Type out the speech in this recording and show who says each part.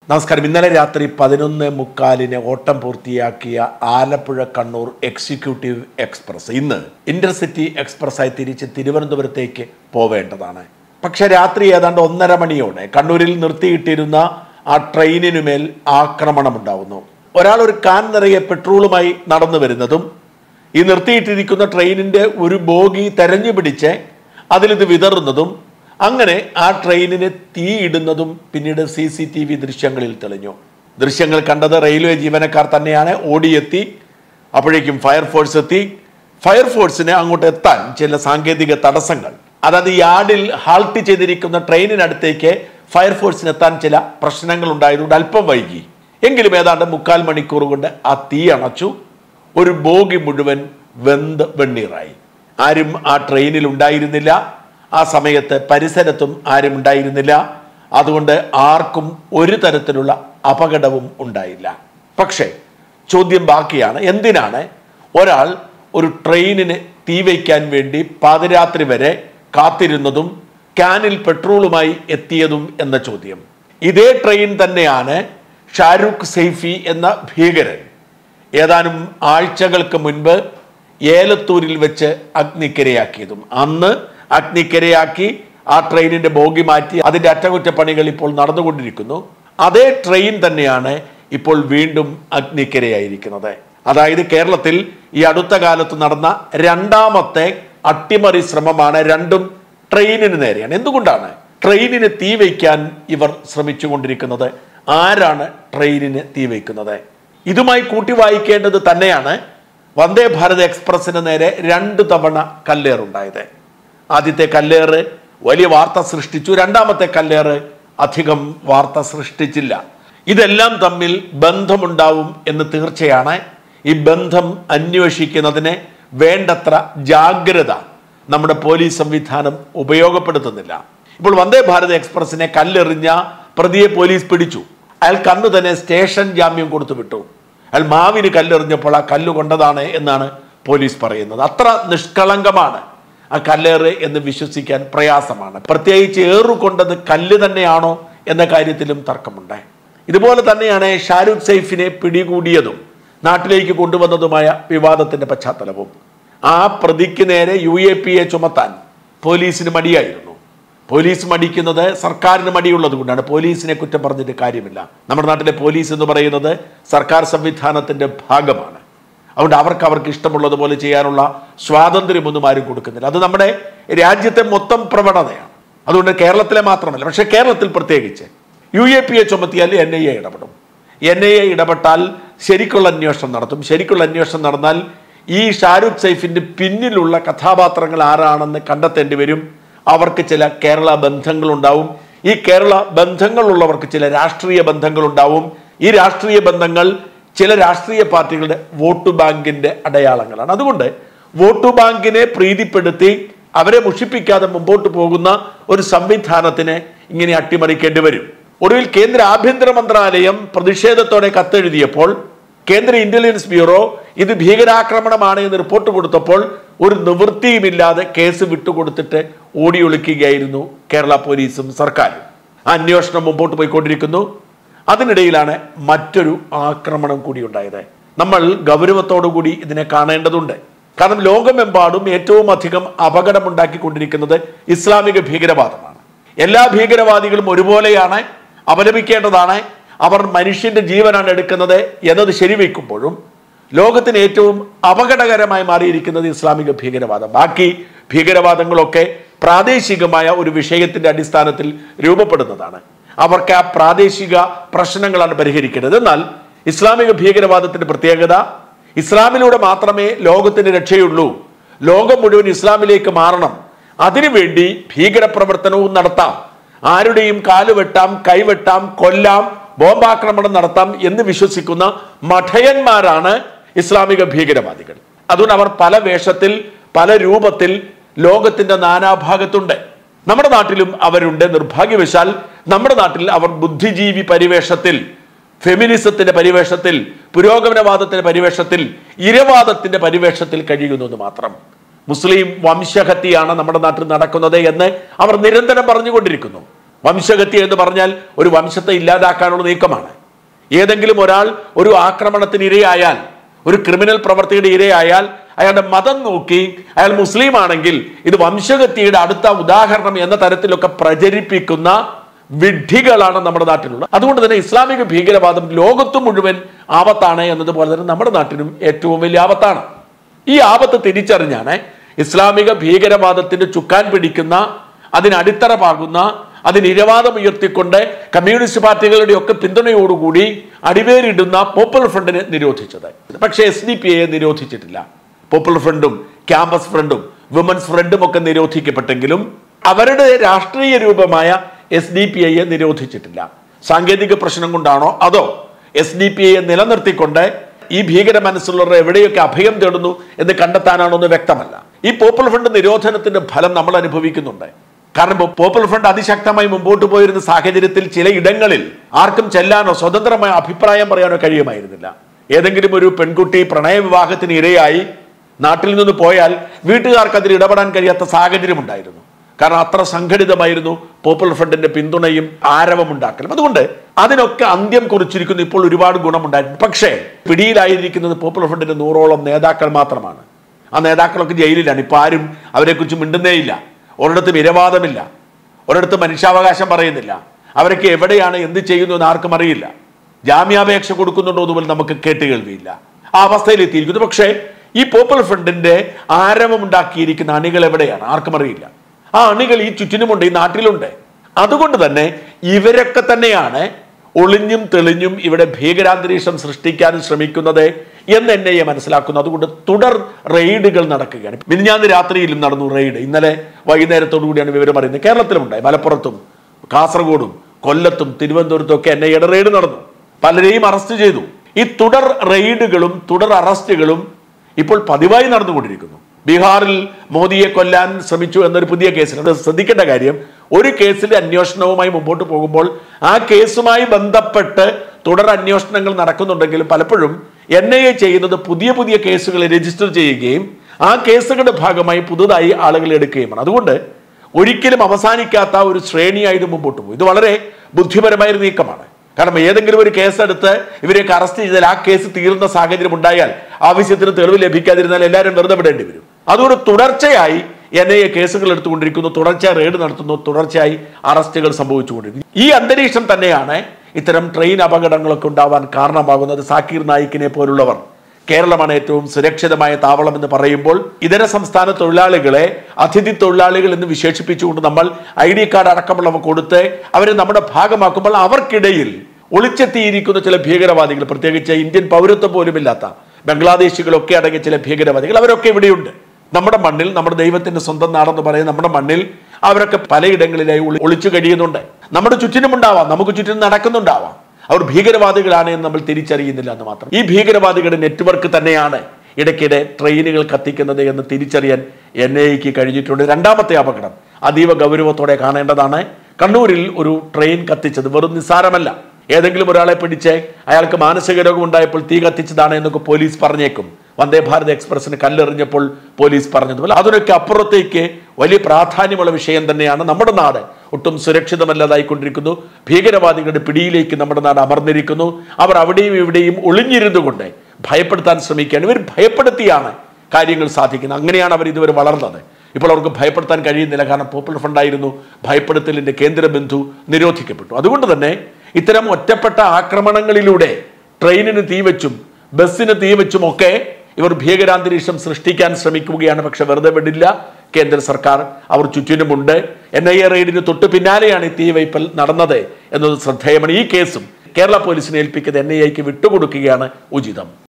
Speaker 1: നമസ്കാരം ഇന്നലെ രാത്രി പതിനൊന്ന് മുക്കാലിന് ഓട്ടം പൂർത്തിയാക്കിയ ആലപ്പുഴ കണ്ണൂർ എക്സിക്യൂട്ടീവ് എക്സ്പ്രസ് ഇന്ന് ഇന്റർസിറ്റി എക്സ്പ്രസ്സായി തിരിച്ച് തിരുവനന്തപുരത്തേക്ക് പോവേണ്ടതാണ് പക്ഷെ രാത്രി ഏതാണ്ട് ഒന്നര മണിയോടെ കണ്ണൂരിൽ നിർത്തിയിട്ടിരുന്ന ആ ട്രെയിനിനുമേൽ ആക്രമണമുണ്ടാവുന്നു ഒരാൾ ഒരു കാൻ നിറയെ പെട്രോളുമായി നടന്നു വരുന്നതും ഈ നിർത്തിയിട്ടിരിക്കുന്ന ട്രെയിനിന്റെ ഒരു ബോഗി തെരഞ്ഞു പിടിച്ച് അതിലിത് വിതറുന്നതും അങ്ങനെ ആ ട്രെയിനിന് തീയിടുന്നതും പിന്നീട് സി സി ടി വി ദൃശ്യങ്ങളിൽ തെളിഞ്ഞു ദൃശ്യങ്ങൾ കണ്ടത് റെയിൽവേ ജീവനക്കാർ തന്നെയാണ് ഓടിയെത്തി അപ്പോഴേക്കും ഫയർഫോഴ്സ് എത്തി ഫയർഫോഴ്സിന് അങ്ങോട്ട് എത്താൻ ചില സാങ്കേതിക തടസ്സങ്ങൾ അതായത് യാർഡിൽ ഹാൾട്ട് ചെയ്തിരിക്കുന്ന ട്രെയിനിനടുത്തേക്ക് ഫയർഫോഴ്സിന് എത്താൻ ചില പ്രശ്നങ്ങൾ ഉണ്ടായതുകൊണ്ട് അല്പം വൈകി എങ്കിലും ഏതാണ്ട് മുക്കാൽ മണിക്കൂർ കൊണ്ട് ആ തീ അണച്ചു ഒരു ബോഗി മുഴുവൻ വെന്ത് വെണ്ണീറായി ആരും ആ ട്രെയിനിൽ ഉണ്ടായിരുന്നില്ല ആ സമയത്ത് പരിസരത്തും ആരും ഉണ്ടായിരുന്നില്ല അതുകൊണ്ട് ആർക്കും ഒരു തരത്തിലുള്ള അപകടവും ഉണ്ടായില്ല പക്ഷേ ചോദ്യം ബാക്കിയാണ് എന്തിനാണ് ഒരാൾ ഒരു ട്രെയിനിന് തീ വയ്ക്കാൻ വേണ്ടി പാതിരാത്രി വരെ കാത്തിരുന്നതും ക്യാനിൽ പെട്രോളുമായി എത്തിയതും എന്ന ചോദ്യം ഇതേ ട്രെയിൻ തന്നെയാണ് ഷാരൂഖ് സൈഫി എന്ന ഭീകരൻ ഏതാനും ആഴ്ചകൾക്ക് മുൻപ് ഏലത്തൂരിൽ വെച്ച് അഗ്നിക്കിരയാക്കിയതും അന്ന് അഗ്നിക്കിരയാക്കി ആ ട്രെയിനിന്റെ ബോഗി മാറ്റി അതിന്റെ അറ്റകുറ്റപ്പണികൾ ഇപ്പോൾ നടന്നുകൊണ്ടിരിക്കുന്നു അതേ ട്രെയിൻ തന്നെയാണ് ഇപ്പോൾ വീണ്ടും അഗ്നിക്കിരയായിരിക്കുന്നത് അതായത് കേരളത്തിൽ ഈ അടുത്ത കാലത്ത് നടന്ന രണ്ടാമത്തെ അട്ടിമറി ശ്രമമാണ് രണ്ടും ട്രെയിനിന് നേരെയാണ് എന്തുകൊണ്ടാണ് ട്രെയിനിന് തീ വയ്ക്കാൻ ഇവർ ശ്രമിച്ചുകൊണ്ടിരിക്കുന്നത് ആരാണ് ട്രെയിനിന് തീ വയ്ക്കുന്നത് ഇതുമായി കൂട്ടി വായിക്കേണ്ടത് തന്നെയാണ് വന്ദേ ഭാരത് എക്സ്പ്രസിന് നേരെ രണ്ട് തവണ കല്ലേറുണ്ടായത് ആദ്യത്തെ കല്ലേറ് വലിയ വാർത്ത സൃഷ്ടിച്ചു രണ്ടാമത്തെ കല്ലേറ് അധികം വാർത്ത സൃഷ്ടിച്ചില്ല ഇതെല്ലാം തമ്മിൽ ബന്ധമുണ്ടാവും എന്ന് തീർച്ചയാണ് ഈ ബന്ധം അന്വേഷിക്കുന്നതിന് വേണ്ടത്ര ജാഗ്രത നമ്മുടെ പോലീസ് സംവിധാനം ഉപയോഗപ്പെടുത്തുന്നില്ല ഇപ്പോൾ വന്ദേ ഭാരത് എക്സ്പ്രസിനെ കല്ലെറിഞ്ഞ പ്രതിയെ പോലീസ് പിടിച്ചു അയാൾക്ക് അന്ന് തന്നെ സ്റ്റേഷൻ ജാമ്യം കൊടുത്തു വിട്ടു അയാൾ മാവിന് കല്ലെറിഞ്ഞപ്പോൾ ആ കല്ല് കൊണ്ടതാണ് എന്നാണ് പോലീസ് പറയുന്നത് അത്ര നിഷ്കളങ്കമാണ് ആ കല്ലേറ് എന്ന് വിശ്വസിക്കാൻ പ്രയാസമാണ് പ്രത്യേകിച്ച് ഏറുകൊണ്ടത് കല്ല് തന്നെയാണോ എന്ന കാര്യത്തിലും തർക്കമുണ്ട് ഇതുപോലെ തന്നെയാണ് ഷാരൂഖ് സൈഫിനെ പിടികൂടിയതും നാട്ടിലേക്ക് കൊണ്ടുവന്നതുമായ വിവാദത്തിന്റെ പശ്ചാത്തലവും ആ പ്രതിക്ക് നേരെ യു എ പി എ ചുമത്താൻ പോലീസിന് മടിയായിരുന്നു പോലീസ് മടിക്കുന്നത് സർക്കാരിന് മടിയുള്ളത് കൊണ്ടാണ് പോലീസിനെ കുറ്റം പറഞ്ഞിട്ട് കാര്യമില്ല നമ്മുടെ നാട്ടിലെ പോലീസ് എന്ന് പറയുന്നത് സർക്കാർ സംവിധാനത്തിന്റെ ഭാഗമാണ് അതുകൊണ്ട് അവർക്ക് അവർക്ക് ഇഷ്ടമുള്ളതുപോലെ ചെയ്യാനുള്ള സ്വാതന്ത്ര്യമൊന്നും ആരും കൊടുക്കുന്നില്ല അത് നമ്മുടെ രാജ്യത്തെ മൊത്തം പ്രവണതയാണ് അതുകൊണ്ട് കേരളത്തിലെ മാത്രമല്ല പക്ഷേ കേരളത്തിൽ പ്രത്യേകിച്ച് യു എ പി എ ചുമത്തിയാൽ എൻ ഐ എ ഇടപെടും എൻ ഐ എ ഇടപെട്ടാൽ ശരിക്കുള്ള അന്വേഷണം നടത്തും ശരിക്കുള്ള അന്വേഷണം നടന്നാൽ ഈ ഷാരൂഖ് സൈഫിന്റെ പിന്നിലുള്ള കഥാപാത്രങ്ങൾ ആരാണെന്ന് കണ്ടെത്തേണ്ടി വരും അവർക്ക് ചില കേരള ബന്ധങ്ങളുണ്ടാവും ഈ കേരള ബന്ധങ്ങളുള്ളവർക്ക് ചില രാഷ്ട്രീയ ബന്ധങ്ങളുണ്ടാവും ഈ രാഷ്ട്രീയ ബന്ധങ്ങൾ ചില രാഷ്ട്രീയ പാർട്ടികളുടെ വോട്ട് ബാങ്കിന്റെ അടയാളങ്ങളാണ് അതുകൊണ്ട് വോട്ട് ബാങ്കിനെ പ്രീതിപ്പെടുത്തി അവരെ മുഷിപ്പിക്കാതെ മുമ്പോട്ട് പോകുന്ന ഒരു സംവിധാനത്തിന് ഇങ്ങനെ അട്ടിമറിക്കേണ്ടി വരും ഒടുവിൽ കേന്ദ്ര ആഭ്യന്തര മന്ത്രാലയം പ്രതിഷേധത്തോടെ കത്തെഴുതിയപ്പോൾ കേന്ദ്ര ഇന്റലിജൻസ് ബ്യൂറോ ഇത് ഭീകരാക്രമണമാണ് എന്ന് റിപ്പോർട്ട് കൊടുത്തപ്പോൾ ഒരു നിവൃത്തിയുമില്ലാതെ കേസ് വിട്ടുകൊടുത്തിട്ട് ഓടി ഒളിക്കുകയായിരുന്നു കേരള പോലീസും സർക്കാരും ആ അന്വേഷണം മുമ്പോട്ട് പോയിക്കൊണ്ടിരിക്കുന്നു അതിനിടയിലാണ് മറ്റൊരു ആക്രമണം കൂടി ഉണ്ടായത് നമ്മൾ ഗൗരവത്തോടു കൂടി ഇതിനെ കാണേണ്ടതുണ്ട് കാരണം ലോകമെമ്പാടും ഏറ്റവും അധികം അപകടമുണ്ടാക്കിക്കൊണ്ടിരിക്കുന്നത് ഇസ്ലാമിക ഭീകരവാദമാണ് എല്ലാ ഭീകരവാദികളും ഒരുപോലെയാണ് അപലപിക്കേണ്ടതാണ് അവർ മനുഷ്യന്റെ ജീവനാണ് എടുക്കുന്നത് എന്നത് ശരിവെക്കുമ്പോഴും ലോകത്തിന് ഏറ്റവും അപകടകരമായി മാറിയിരിക്കുന്നത് ഇസ്ലാമിക ഭീകരവാദം ബാക്കി ഭീകരവാദങ്ങളൊക്കെ പ്രാദേശികമായ ഒരു വിഷയത്തിന്റെ അടിസ്ഥാനത്തിൽ രൂപപ്പെടുന്നതാണ് അവർക്ക് ആ പ്രാദേശിക പ്രശ്നങ്ങളാണ് പരിഹരിക്കേണ്ടത് എന്നാൽ ഇസ്ലാമിക ഭീകരവാദത്തിന്റെ പ്രത്യേകത ഇസ്ലാമിലൂടെ മാത്രമേ ലോകത്തിന് രക്ഷയുള്ളൂ ലോകം മുഴുവൻ ഇസ്ലാമിലേക്ക് മാറണം അതിനുവേണ്ടി ഭീകരപ്രവർത്തനവും നടത്താം ആരുടെയും കാലുവെട്ടാം കൈവെട്ടാം കൊല്ലാം ബോംബാക്രമണം നടത്താം എന്ന് വിശ്വസിക്കുന്ന മഠയന്മാരാണ് ഇസ്ലാമിക ഭീകരവാദികൾ അതുകൊണ്ട് അവർ പല വേഷത്തിൽ പല രൂപത്തിൽ ലോകത്തിന്റെ നാനാഭാഗത്തുണ്ട് നമ്മുടെ നാട്ടിലും അവരുണ്ട് നിർഭാഗ്യവശാൽ നമ്മുടെ നാട്ടിൽ അവർ ബുദ്ധിജീവി പരിവേഷത്തിൽ ഫെമിനിസത്തിന്റെ പരിവേഷത്തിൽ പുരോഗമനവാദത്തിന്റെ പരിവേഷത്തിൽ ഇരവാദത്തിന്റെ പരിവേഷത്തിൽ കഴിയുന്നു എന്ന് മാത്രം മുസ്ലിം വംശഹത്യയാണ് നമ്മുടെ നാട്ടിൽ നടക്കുന്നത് എന്ന് അവർ നിരന്തരം പറഞ്ഞുകൊണ്ടിരിക്കുന്നു വംശഹത്യ എന്ന് പറഞ്ഞാൽ ഒരു വംശത്തെ ഇല്ലാതാക്കാനുള്ള നീക്കമാണ് ഏതെങ്കിലും ഒരാൾ ഒരു ആക്രമണത്തിന് ഇരയായാൽ ഒരു ക്രിമിനൽ പ്രവർത്തിയുടെ ഇരയായാൽ അയാളുടെ മതം നോക്കി അയാൾ മുസ്ലിം ആണെങ്കിൽ ഇത് വംശഹത്യയുടെ അടുത്ത ഉദാഹരണം എന്ന തരത്തിലൊക്കെ പ്രചരിപ്പിക്കുന്ന വിഡ്ഢികളാണ് നമ്മുടെ നാട്ടിലുള്ളത് അതുകൊണ്ട് തന്നെ ഇസ്ലാമിക ഭീകരവാദം ലോകത്ത് മുഴുവൻ ആപത്താണ് എന്നതുപോലെ തന്നെ നമ്മുടെ നാട്ടിലും ഏറ്റവും വലിയ ആപത്താണ് ഈ ആപത്ത് തിരിച്ചറിഞ്ഞാണ് ഇസ്ലാമിക ഭീകരവാദത്തിന്റെ ചുക്കാൻ പിടിക്കുന്ന അതിന് അടിത്തറ പാകുന്ന അതിന് ഇരവാദം ഉയർത്തിക്കൊണ്ട് കമ്മ്യൂണിസ്റ്റ് പാർട്ടികളുടെ ഒക്കെ പിന്തുണയോടുകൂടി അടിവേരിടുന്ന പോപ്പുലർ ഫ്രണ്ടിനെ നിരോധിച്ചത് പക്ഷേ എസ് ഡി പി എ നിരോധിച്ചിട്ടില്ല പോപ്പുലർ ഫ്രണ്ടും ക്യാമ്പസ് ഫ്രണ്ടും വിമൻസ് ഫ്രണ്ടും ഒക്കെ നിരോധിക്കപ്പെട്ടെങ്കിലും അവരുടെ രാഷ്ട്രീയ രൂപമായ എസ് ഡി പി ഐയെ നിരോധിച്ചിട്ടില്ല സാങ്കേതിക പ്രശ്നം കൊണ്ടാണോ അതോ എസ് ഡി പി ഐയെ നിലനിർത്തിക്കൊണ്ട് ഈ ഭീകര മനസ്സുള്ളവർ എവിടെയൊക്കെ അഭയം തേടുന്നു എന്ന് കണ്ടെത്താനാണോ എന്ന് വ്യക്തമല്ല ഈ പോപ്പുലർ ഫ്രണ്ട് നിരോധനത്തിന്റെ ഫലം നമ്മൾ അനുഭവിക്കുന്നുണ്ട് കാരണം പോപ്പുലർ ഫ്രണ്ട് അതിശക്തമായി മുമ്പോട്ട് പോയിരുന്ന സാഹചര്യത്തിൽ ചില ഇടങ്ങളിൽ ആർക്കും ചെല്ലാനോ സ്വതന്ത്രമായ അഭിപ്രായം പറയാനോ കഴിയുമായിരുന്നില്ല ഏതെങ്കിലും ഒരു പെൺകുട്ടി പ്രണയവിവാഹത്തിന് ഇരയായി നാട്ടിൽ നിന്ന് പോയാൽ വീട്ടുകാർക്ക് അതിൽ ഇടപെടാൻ കഴിയാത്ത സാഹചര്യം ഉണ്ടായിരുന്നു കാരണം അത്ര സംഘടിതമായിരുന്നു പോപ്പുലർ ഫ്രണ്ടിന്റെ പിന്തുണയും ആരവമുണ്ടാക്കലും അതുകൊണ്ട് അതിനൊക്കെ അന്ത്യം കുറിച്ചിരിക്കുന്നു ഇപ്പോൾ ഒരുപാട് ഗുണമുണ്ടായിട്ടുണ്ട് പക്ഷേ പിടിയിലായിരിക്കുന്നത് പോപ്പുലർ ഫ്രണ്ടിന്റെ നൂറോളം നേതാക്കൾ മാത്രമാണ് ആ നേതാക്കളൊക്കെ ജയിലിലാണ് ഇപ്പൊ ആരും അവരെക്കുറിച്ച് മിണ്ടുന്നേയില്ല ഒരിടത്തും ഇരവാദമില്ല ഒരിടത്തും മനുഷ്യാവകാശം പറയുന്നില്ല അവരൊക്കെ എവിടെയാണ് എന്ത് ചെയ്യുന്നു എന്ന് ആർക്കും അറിയില്ല ജാമ്യാപേക്ഷ കൊടുക്കുന്നുണ്ടോ എന്നുപോലും നമുക്ക് കേട്ടുകേൾവിയില്ല ആ അവസ്ഥയിൽ എത്തിയിരിക്കുന്നു പക്ഷേ ഈ പോപ്പുലർ ഫ്രണ്ടിന്റെ ആരവമുണ്ടാക്കിയിരിക്കുന്ന അണികൾ എവിടെയാണ് ആർക്കും അറിയില്ല ആ അണികൾ ഈ ചുറ്റിനുമുണ്ട് ഈ നാട്ടിലുണ്ട് അതുകൊണ്ട് തന്നെ ഇവരൊക്കെ തന്നെയാണ് ഒളിഞ്ഞും തെളിഞ്ഞും ഇവിടെ ഭീകരാന്തരീക്ഷം സൃഷ്ടിക്കാൻ ശ്രമിക്കുന്നത് എന്ന് എന്നെ മനസ്സിലാക്കുന്നു അതുകൊണ്ട് തുടർ റെയ്ഡുകൾ നടക്കുകയാണ് മിനിഞ്ഞാന്ന് രാത്രിയിലും നടന്നു റെയ്ഡ് ഇന്നലെ വൈകുന്നേരത്തോടു കൂടിയാണ് വിവരം അറിയുന്നത് കേരളത്തിലുണ്ടായി മലപ്പുറത്തും കാസർഗോഡും കൊല്ലത്തും തിരുവനന്തപുരത്തും ഒക്കെ എൻ ഐ എയുടെ റെയ്ഡ് നടന്നു പലരെയും അറസ്റ്റ് ചെയ്തു ഈ തുടർ റെയ്ഡുകളും തുടർ അറസ്റ്റുകളും ഇപ്പോൾ പതിവായി നടന്നുകൊണ്ടിരിക്കുന്നു ബീഹാറിൽ മോദിയെ കൊല്ലാൻ ശ്രമിച്ചു എന്നൊരു പുതിയ കേസിൽ അത് ശ്രദ്ധിക്കേണ്ട കാര്യം ഒരു കേസിൽ അന്വേഷണവുമായി മുമ്പോട്ട് പോകുമ്പോൾ ആ കേസുമായി ബന്ധപ്പെട്ട് തുടർ അന്വേഷണങ്ങൾ നടക്കുന്നുണ്ടെങ്കിലും പലപ്പോഴും എൻ ഐ എ ചെയ്യുന്നത് പുതിയ പുതിയ കേസുകൾ രജിസ്റ്റർ ചെയ്യുകയും ആ കേസുകളുടെ ഭാഗമായി പുതുതായി ആളുകൾ എടുക്കുകയുമാണ് അതുകൊണ്ട് ഒരിക്കലും അവസാനിക്കാത്ത ഒരു ശ്രേണിയായി ഇത് മുമ്പോട്ട് പോകും ഇത് വളരെ ബുദ്ധിപരമായ ഒരു നീക്കമാണ് കാരണം ഏതെങ്കിലും ഒരു കേസെടുത്ത് ഇവരെയൊക്കെ അറസ്റ്റ് ചെയ്താൽ ആ കേസ് തീർന്ന സാഹചര്യം ഉണ്ടായാൽ ആവശ്യത്തിന് തെളിവ് ലഭിക്കാതിരുന്നാൽ എല്ലാവരും വെറുതെ വിടേണ്ടി വരും അതുകൊണ്ട് തുടർച്ചയായി എൻ ഐ എ കേസുകൾ എടുത്തുകൊണ്ടിരിക്കുന്നു തുടർച്ചയായി റെയ്ഡ് നടത്തുന്നു തുടർച്ചയായി അറസ്റ്റുകൾ സംഭവിച്ചുകൊണ്ടിരിക്കുന്നു ഈ അന്തരീക്ഷം തന്നെയാണ് ഇത്തരം ട്രെയിൻ അപകടങ്ങളൊക്കെ ഉണ്ടാവാൻ കാരണമാകുന്നത് സാക്കീർ നായിക്കിനെ പോലുള്ളവർ കേരളമാണ് ഏറ്റവും സുരക്ഷിതമായ താവളം എന്ന് പറയുമ്പോൾ ഇതര സംസ്ഥാന തൊഴിലാളികളെ അതിഥി തൊഴിലാളികൾ എന്ന് വിശേഷിപ്പിച്ചുകൊണ്ട് നമ്മൾ ഐ ഡി കാർഡ് അടക്കമുള്ളവ കൊടുത്ത് അവരെ നമ്മുടെ ഭാഗമാക്കുമ്പോൾ അവർക്കിടയിൽ ഒളിച്ചെത്തിയിരിക്കുന്ന ചില ഭീകരവാദികൾ പ്രത്യേകിച്ച് ഇന്ത്യൻ പൗരത്വം പോലുമില്ലാത്ത ബംഗ്ലാദേശികളൊക്കെ അടങ്ങിയ ചില ഭീകരവാദികൾ അവരൊക്കെ ഇവിടെയുണ്ട് നമ്മുടെ മണ്ണിൽ നമ്മുടെ ദൈവത്തിന്റെ സ്വന്തം നാടെന്ന് പറയുന്ന നമ്മുടെ മണ്ണിൽ അവരൊക്കെ പലയിടങ്ങളിലായി ഒളി- ഒളിച്ചു കഴിയുന്നുണ്ട് നമ്മുടെ ചുറ്റിനുമുണ്ടാവാം നമുക്ക് ചുറ്റിനും നടക്കുന്നുണ്ടാവാം അവർ ഭീകരവാദികളാണ് എന്ന് നമ്മൾ തിരിച്ചറിയുന്നില്ല എന്ന് മാത്രം ഈ ഭീകരവാദികളുടെ നെറ്റ്വർക്ക് തന്നെയാണ് ഇടയ്ക്കിടെ ട്രെയിനുകൾ കത്തിക്കുന്നത് എന്ന് തിരിച്ചറിയാൻ എൻ ഐക്ക് കഴിഞ്ഞിട്ടുണ്ട് രണ്ടാമത്തെ അപകടം അതീവ ഗൗരവത്തോടെ കാണേണ്ടതാണ് കണ്ണൂരിൽ ഒരു ട്രെയിൻ കത്തിച്ചത് വെറും നിസ്സാരമല്ല ഏതെങ്കിലും ഒരാളെ പിടിച്ച് അയാൾക്ക് മാനസിക രോഗം ഉണ്ടായപ്പോൾ തീ കത്തിച്ചതാണ് എന്നൊക്കെ പോലീസ് പറഞ്ഞേക്കും വന്ദേ ഭാരത് എക്സ്പ്രസിന് കല്ലെറിഞ്ഞപ്പോൾ പോലീസ് പറഞ്ഞതുപോലെ അതിനൊക്കെ അപ്പുറത്തേക്ക് വലിയ പ്രാധാന്യമുള്ള വിഷയം തന്നെയാണ് നമ്മുടെ നാട് ഒട്ടും സുരക്ഷിതമല്ലാതായിക്കൊണ്ടിരിക്കുന്നു ഭീകരവാദികളുടെ പിടിയിലേക്ക് നമ്മുടെ നാട് അമർന്നിരിക്കുന്നു അവർ അവിടെയും ഇവിടെയും ഒളിഞ്ഞിരുന്നു കൊണ്ട് ഭയപ്പെടുത്താൻ ശ്രമിക്കുകയാണ് ഇവർ ഭയപ്പെടുത്തിയാണ് കാര്യങ്ങൾ സാധിക്കുന്നത് അങ്ങനെയാണ് അവർ ഇതുവരെ വളർന്നത് ഇപ്പോൾ അവർക്ക് ഭയപ്പെടുത്താൻ കഴിയുന്നില്ല കാരണം പോപ്പുലർ ഫണ്ടായിരുന്നു ഭയപ്പെടുത്തലിന്റെ കേന്ദ്രബിന്ദു നിരോധിക്കപ്പെട്ടു അതുകൊണ്ട് തന്നെ ഇത്തരം ഒറ്റപ്പെട്ട ആക്രമണങ്ങളിലൂടെ ട്രെയിനിന് തീവച്ചും ബസ്സിന് തീവച്ചും ഒക്കെ ഇവർ ഭീകരാന്തരീക്ഷം സൃഷ്ടിക്കാൻ ശ്രമിക്കുകയാണ് പക്ഷെ വെറുതെ വിടില്ല കേന്ദ്ര സർക്കാർ അവർ ചുറ്റിനുമുണ്ട് എൻ ഐ എ റെയ്ഡിന് തൊട്ട് പിന്നാലെയാണ് ഈ തീവയ്പൽ നടന്നത് എന്നത് ശ്രദ്ധേയമാണ് ഈ കേസും കേരള പോലീസിനെ ഏൽപ്പിക്കുന്നത് എൻ ഐ എക്ക് വിട്ടുകൊടുക്കുകയാണ് ഉചിതം